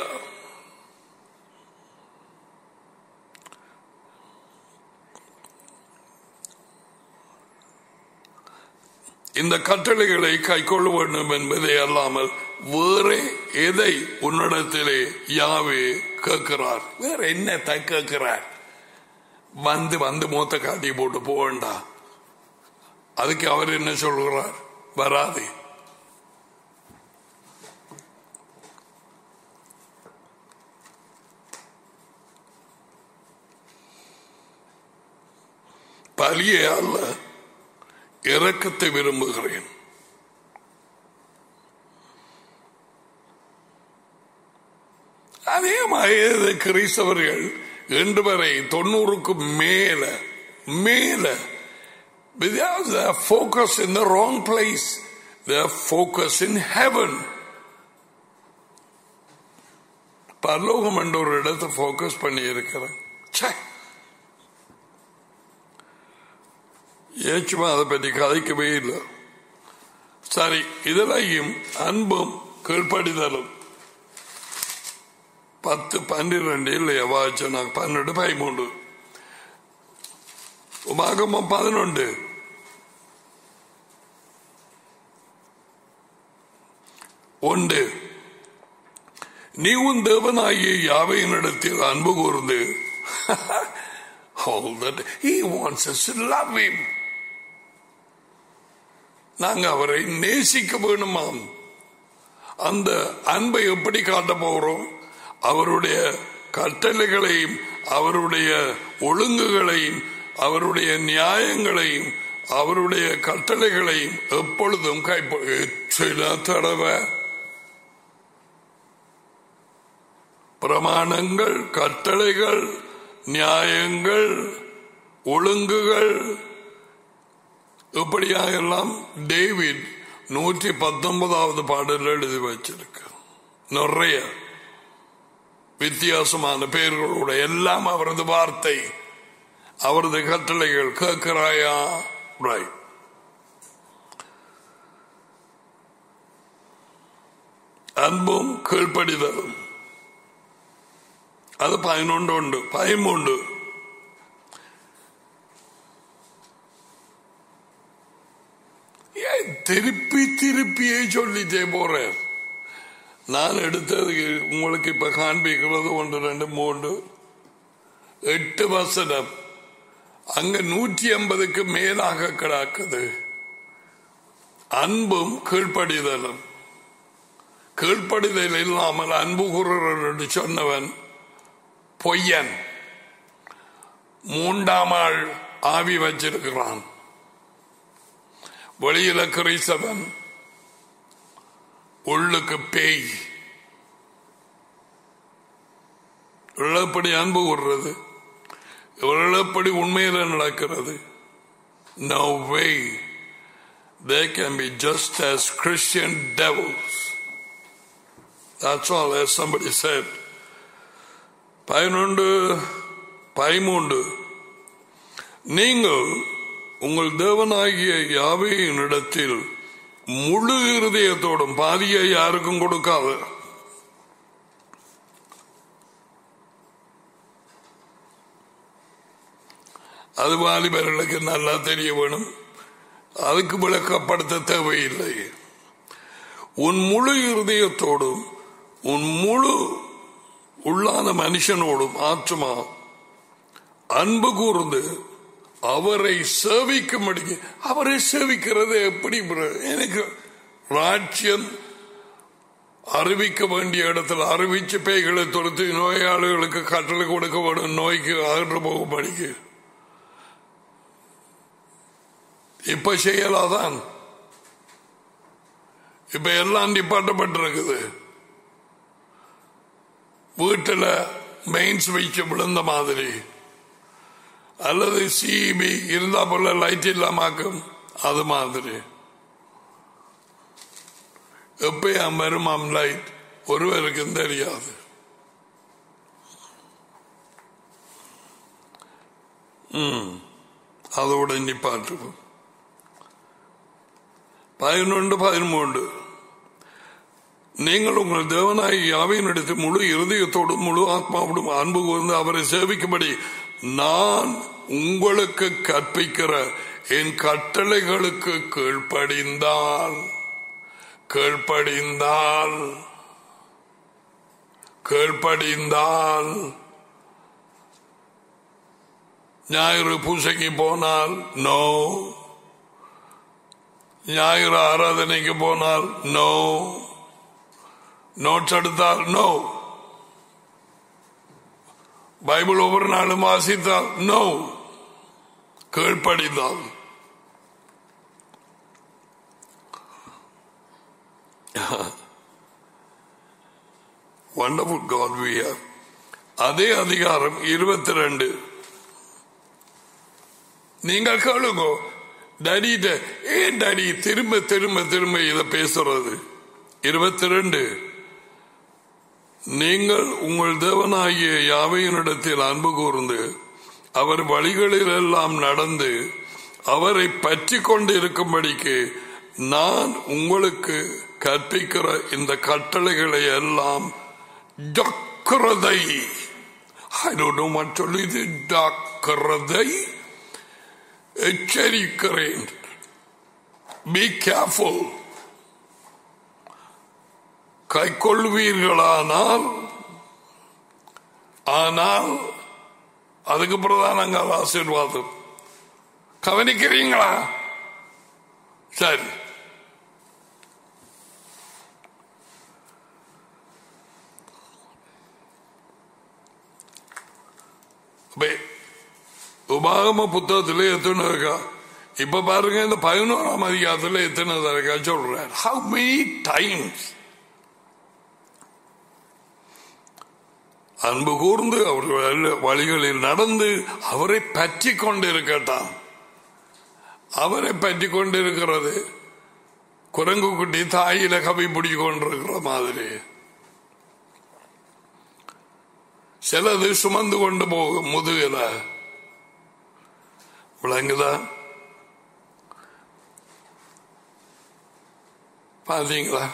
இந்த கட்டளைகளை கைக்கொள்ள வேண்டும் என்பதை அல்லாமல் வேற எதை உன்னிடத்திலே யாவே கேட்கிறார் வேற என்னத்தை கேட்கிறார் வந்து வந்து மூத்த காட்டி போட்டு போக வேண்டாம் அதுக்கு அவர் என்ன சொல்கிறார் வராது பலியே அல்ல இரக்கத்தை விரும்புகிறேன் அதே கிறிஸ்தவர்கள் இன்று வரை தொண்ணூறுக்கும் மேல மேல because they are focused in the wrong place. They are focused in heaven. பரலோகம் என்ற ஒரு இடத்தை போக்கஸ் பண்ணி இருக்கிறேன் ஏச்சுமா அதை பற்றி கதைக்கவே இல்லை சரி இதெல்லாம் அன்பும் கீழ்ப்படிதலும் பத்து பன்னிரெண்டு இல்லையா வாய்ச்ச நான் பன்னெண்டு பதிமூன்று உபாகமம் பதினொன்று ஒன்று நீ உன் தேவனாகிய யாவையினிடத்தில் அன்பு கூர்ந்து all that he wants us to love him நாங்க அவரை நேசிக்க வேணுமாம் அந்த அன்பை எப்படி காட்ட போகிறோம் அவருடைய கட்டளைகளையும் அவருடைய ஒழுங்குகளையும் அவருடைய நியாயங்களையும் அவருடைய கட்டளைகளையும் எப்பொழுதும் கைப்ப சில தடவை பிரமாணங்கள் கட்டளைகள் நியாயங்கள் ஒழுங்குகள் இப்படியாக எல்லாம் டேவிட் நூற்றி பத்தொன்பதாவது பாடல் எழுதி வச்சிருக்க நிறைய வித்தியாசமான பெயர்களோட எல்லாம் அவரது வார்த்தை அவரது கட்டளைகள் கேட்கிறாயா ரைட் அன்பும் கீழ்ப்படிதலும் അത് പതിനൊണ്ടുണ്ട് പതിമൂണ്ട് திருப்பி திருப்பியே சொல்லிட்டே போறேன் நான் எடுத்தது உங்களுக்கு இப்ப காண்பிக்கிறது ஒன்று ரெண்டு மூன்று எட்டு வசனம் அங்க நூற்றி ஐம்பதுக்கு மேலாக கிடக்குது அன்பும் கீழ்ப்படிதலும் கீழ்ப்படிதல் இல்லாமல் அன்பு கூறுறர் என்று சொன்னவன் பொய்யன் மூன்றாம் ஆள் ஆவி வச்சிருக்கிறான் வெளியில கிறிஸ்தவன் உள்ளுக்கு பேய் இழப்படி அன்பு கூறுறது இழப்படி உண்மையில நடக்கிறது No way they can be just as Christian devils. That's all, as somebody said. பதினொன்று பதிமூன்று நீங்கள் உங்கள் தேவனாகிய யாவையின் இடத்தில் முழு இருதயத்தோடும் பாதியை யாருக்கும் கொடுக்காது அது வாலிபர்களுக்கு நல்லா தெரிய வேணும் அதுக்கு விளக்கப்படுத்த தேவையில்லை உன் முழு இருதயத்தோடும் உன் முழு உள்ளான மனுஷனோடும் ஆத்மா அன்பு கூர்ந்து அவரை சேவிக்கும்படி அவரை சேவிக்கிறது எப்படி எனக்கு ராஜ்யம் அறிவிக்க வேண்டிய இடத்துல அறிவிச்சு பேய்களை தொடுத்து நோயாளிகளுக்கு கட்டளை கொடுக்க வேணும் நோய்க்கு அகன்று போகும்படிக்கு இப்ப செய்யலாதான் இப்ப எல்லாம் நிப்பாட்டப்பட்டிருக்குது வீட்டில் மெயின் ஸ்விட்ச் விழுந்த மாதிரி அல்லது சிபி இருந்தா போல லைட் இல்லாமாக்கும் அது மாதிரி எப்பயாம் வருமாம் லைட் ஒருவருக்கும் தெரியாது ம் அதோட நிப்பாட்டுவோம் பதினொன்று பதிமூன்று நீங்கள் உங்கள் தேவனாய் யாவையினிடத்து முழு இருதயத்தோடும் முழு ஆத்மாவோடும் அன்பு கூர்ந்து அவரை சேவிக்கும்படி நான் உங்களுக்கு கற்பிக்கிற என் கட்டளைகளுக்கு கீழ்ப்படிந்தால் கீழ்ப்படிந்தால் கீழ்ப்படிந்தால் ஞாயிறு பூசைக்கு போனால் நோ ஞாயிறு ஆராதனைக்கு போனால் நோ நோட்ஸ் எடுத்தால் நோ பைபிள் ஒவ்வொரு நாளும் வாசித்தால் நோ கீழ்ப்படிந்தால் வண்டர்ஃபுல் காட் வி ஹேவ் அதே அதிகாரம் இருபத்தி ரெண்டு நீங்கள் கேளுங்க டடிட்ட ஏன் டடி திரும்ப திரும்ப திரும்ப இதை பேசுறது இருபத்தி ரெண்டு நீங்கள் உங்கள் தேவனாகிய யாவையினிடத்தில் அன்பு கூர்ந்து அவர் வழிகளில் எல்லாம் நடந்து அவரை பற்றி கொண்டு இருக்கும்படிக்கு நான் உங்களுக்கு கற்பிக்கிற இந்த கட்டளைகளை எல்லாம் ஜக்கிறதை I don't know what to இது டாக்கிறதை எச்சரிக்கிறேன் பி கேர்ஃபுல் கை கொள்வீர்களானால் ஆனால் அதுக்கு பிரதானங்க ஆசீர்வாதம் கவனிக்கிறீங்களா சரி உபாகம புத்தகத்தில் எத்தனை இருக்கா இப்ப பாருங்க இந்த பதினோராம் அதிகாரத்தில் எத்தனை இருக்கா சொல்றேன் ஹவு மெனி டைம்ஸ் அன்பு கூர்ந்து அவர் வழிகளில் நடந்து அவரை பற்றி கொண்டிருக்கட்டான் அவரை பற்றி கொண்டிருக்கிறது குரங்கு குட்டி தாயில கவி பிடிச்சு கொண்டிருக்கிற மாதிரி சிலது சுமந்து கொண்டு போகும் முதுகில விளங்குதா பாத்தீங்களா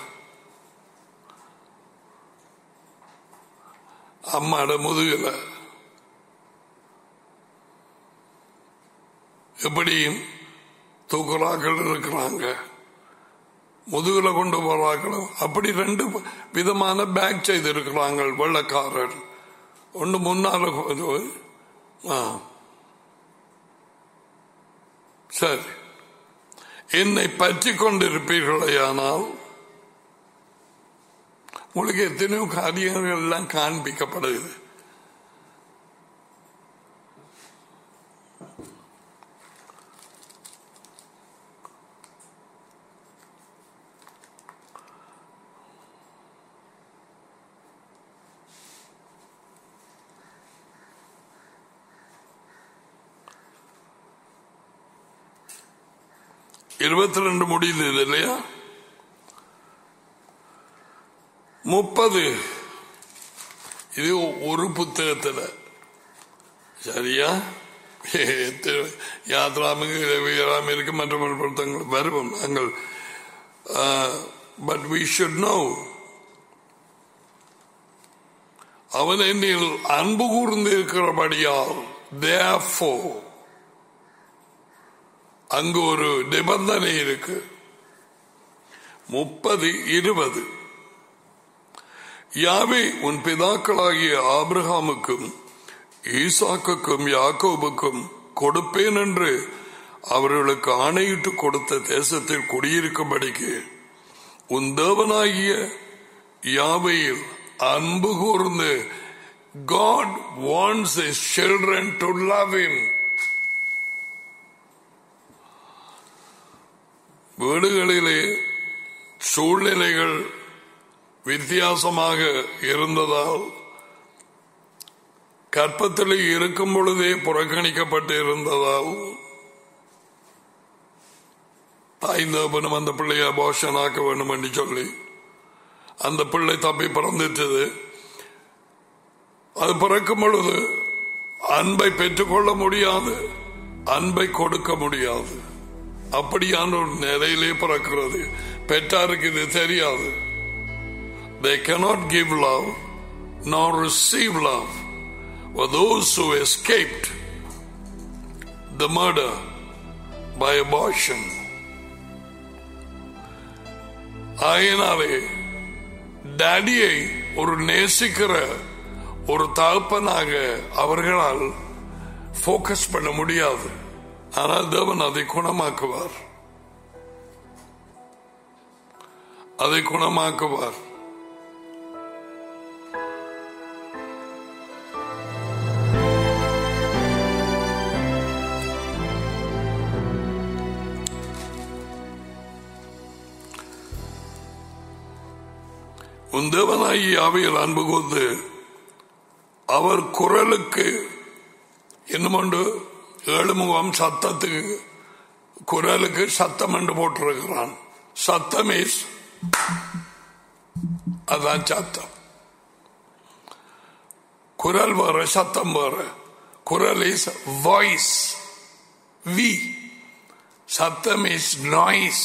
அம்மாட முதுகில எப்படியும் தூக்குறாக்கள் இருக்கிறாங்க முதுகுல கொண்டு போறாங்களும் அப்படி ரெண்டு விதமான பேக் செய்து இருக்கிறாங்க வெள்ளக்காரர் ஒன்று முன்னால ஆ சரி என்னை பற்றி கொண்டிருப்பீர்களே ஆனால் உங்களுக்கு எத்தனையோ காரியங்கள் எல்லாம் காண்பிக்கப்படுது இருபத்தி ரெண்டு முடியுது இது இல்லையா முப்பது இது ஒரு புத்தகத்தில் சரியா யாத்ராமுக்கு வீராம இருக்கு மற்ற புத்தகங்கள் வருவோம் நாங்கள் பட் வி ஷுட் நோ அவன் என்னில் அன்பு கூர்ந்து இருக்கிறபடியால் therefore அங்கு ஒரு நிபந்தனை இருக்கு முப்பது இருபது யாவே உன் பிதாக்களாகிய ஆபிரகாமுக்கும் ஈசாக்குக்கும் யாக்கோபுக்கும் கொடுப்பேன் என்று அவர்களுக்கு ஆணையிட்டு கொடுத்த தேசத்தில் குடியிருக்கும்படிக்கு உன் தேவனாகிய யாவையில் அன்பு கூர்ந்து God wants his children to love him. வீடுகளிலே சூழ்நிலைகள் வித்தியாசமாக இருந்ததால் கற்பத்தில் இருக்கும் பொழுதே புறக்கணிக்கப்பட்டு இருந்ததால் தாய் தகப்பனும் அந்த பிள்ளையை அபாஷனாக்க வேண்டும் என்று சொல்லி அந்த பிள்ளை தப்பி பிறந்துட்டது அது பிறக்கும் பொழுது அன்பை பெற்றுக்கொள்ள முடியாது அன்பை கொடுக்க முடியாது அப்படியான ஒரு நிலையிலே பிறக்கிறது பெற்றாருக்கு இது தெரியாது they cannot give love nor receive love for those who escaped the murder by abortion ஆயினாலே டாடியை ஒரு நேசிக்கிற ஒரு தகப்பனாக அவர்களால் போக்கஸ் பண்ண முடியாது ஆனால் தேவன் அதை குணமாக்குவார் அதை குணமாக்குவார் உன் தேவனாகி அவையில் அன்பு கூர்ந்து அவர் குரலுக்கு என்னமொண்டு ஏழு முகம் சத்தத்துக்கு குரலுக்கு சத்தம் என்று போட்டிருக்கிறான் சத்தம் இஸ் அதான் சத்தம் குரல் வேற சத்தம் வேற குரல் இஸ் வாய்ஸ் வி சத்தம் இஸ் நாய்ஸ்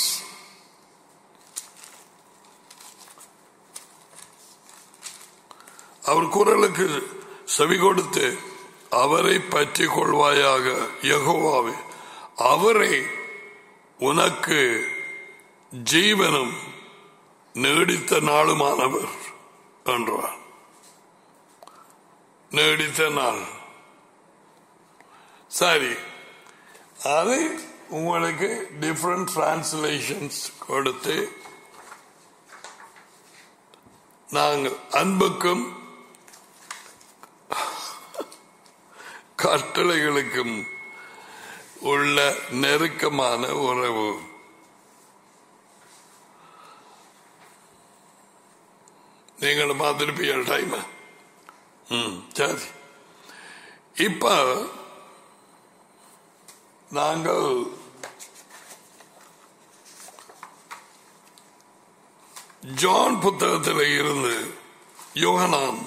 அவர் குரலுக்கு செவி கொடுத்து அவரை பற்றி கொள்வாயாக யகோவாவே அவரை உனக்கு ஜீவனும் நீடித்த நாளுமானவர் என்றார் நீடித்த நாள் சரி அது உங்களுக்கு டிஃப்ரெண்ட் டிரான்ஸ்லேஷன்ஸ் கொடுத்து நாங்கள் அன்புக்கும் கட்டளைகளுக்கும் உள்ள நெருக்கமான உறவு நீங்கள் பார்த்திருப்பீங்க டைம் ம் சரி இப்ப நாங்கள் ஜான் புத்தகத்தில் இருந்து யோகனான்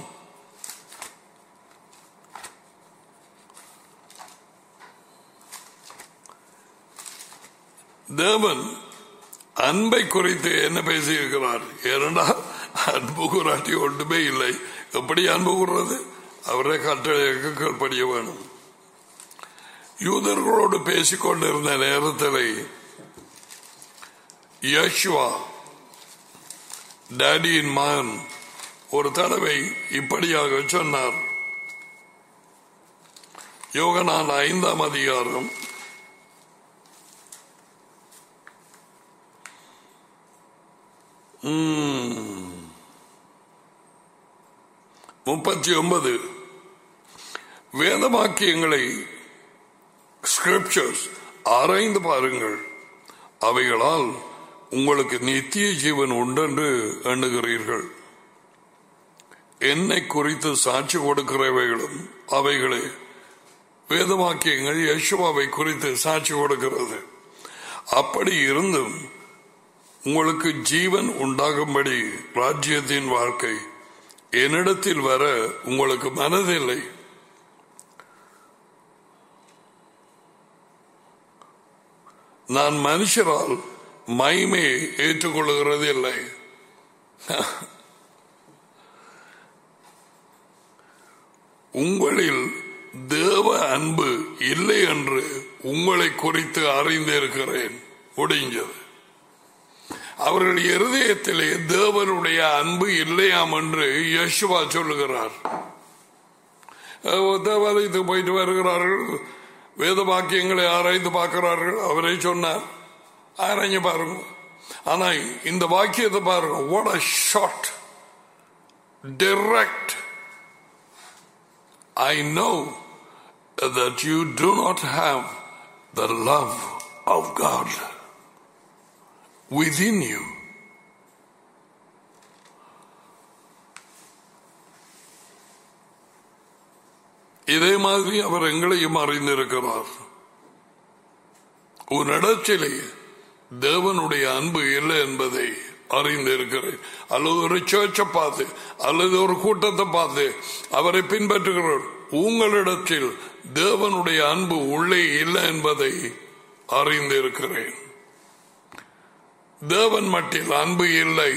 தேவன் அன்பை குறித்து என்ன பேசியிருக்கிறார் ஏனென்றால் அன்பு கூறாட்டி ஒன்றுமே இல்லை எப்படி அன்பு கூறுறது அவரை கட்டளைக்கு கீழ்ப்படிய வேணும் யூதர்களோடு பேசிக்கொண்டிருந்த நேரத்தில் யஷ்வா டேடியின் மகன் ஒரு தடவை இப்படியாக சொன்னார் யோகனான் ஐந்தாம் அதிகாரம் முப்பத்தி ஒன்பது வேதவாக்கியங்களை ஸ்கிரிப்சர்ஸ் ஆராய்ந்து பாருங்கள் அவைகளால் உங்களுக்கு நித்திய ஜீவன் உண்டென்று எண்ணுகிறீர்கள் என்னை குறித்து சாட்சி கொடுக்கிறவைகளும் அவைகளே வேதவாக்கியங்கள் யசுவாவை குறித்து சாட்சி கொடுக்கிறது அப்படி இருந்தும் உங்களுக்கு ஜீவன் உண்டாகும்படி ராஜ்யத்தின் வாழ்க்கை என்னிடத்தில் வர உங்களுக்கு மனதில்லை நான் மனுஷரால் மைமையை ஏற்றுக்கொள்கிறது இல்லை உங்களில் தேவ அன்பு இல்லை என்று உங்களை குறித்து அறிந்திருக்கிறேன் முடிஞ்சது அவர்கள் இருதயத்திலே தேவனுடைய அன்பு இல்லையாம் என்று யசுவா சொல்லுகிறார் தேவாலயத்துக்கு போயிட்டு வருகிறார்கள் வேத வாக்கியங்களை ஆராய்ந்து பார்க்கிறார்கள் அவரே சொன்னார் ஆராய்ஞ்சு பாருங்க ஆனா இந்த வாக்கியத்தை பாருங்க what a short direct I know that you do not have the love of God within you. இதே மாதிரி அவர் எங்களையும் அறிந்திருக்கிறார் உன்னிடத்திலே தேவனுடைய அன்பு இல்லை என்பதை அறிந்திருக்கிறேன் அல்லது ஒரு சேர்ச்சை பார்த்து அல்லது ஒரு கூட்டத்தை பார்த்து அவரை பின்பற்றுகிறோம் உங்களிடத்தில் தேவனுடைய அன்பு உள்ளே இல்லை என்பதை அறிந்திருக்கிறேன் தேவன் மட்டில் அன்பு இல்லை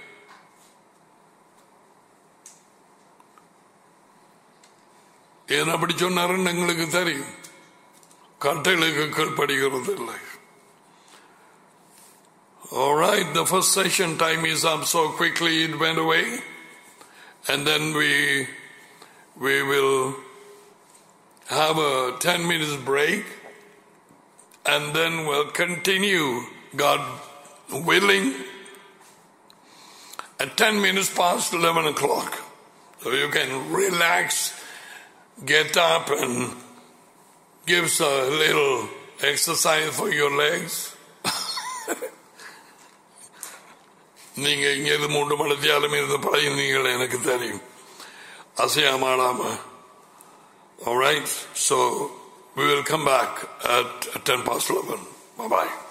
ஏன் அப்படி சொன்னாருன்னு எங்களுக்கு தெரியும் கட்டளைக்கு கீழ்ப்படுகிறது இல்லை All right, the first session time is up so quickly it went away. And then we we will have a 10 minutes break and then we'll continue, God willing, at 10 minutes past 11 o'clock. So you can relax, get up and give us a little exercise for your legs. நீங்க இங்க இருந்து மூன்று மணித்தியாலும் இருந்து பழகினீங்கள் எனக்கு தெரியும் அசையாமாடாம All right, so we will come back at 10 past 11. Bye bye.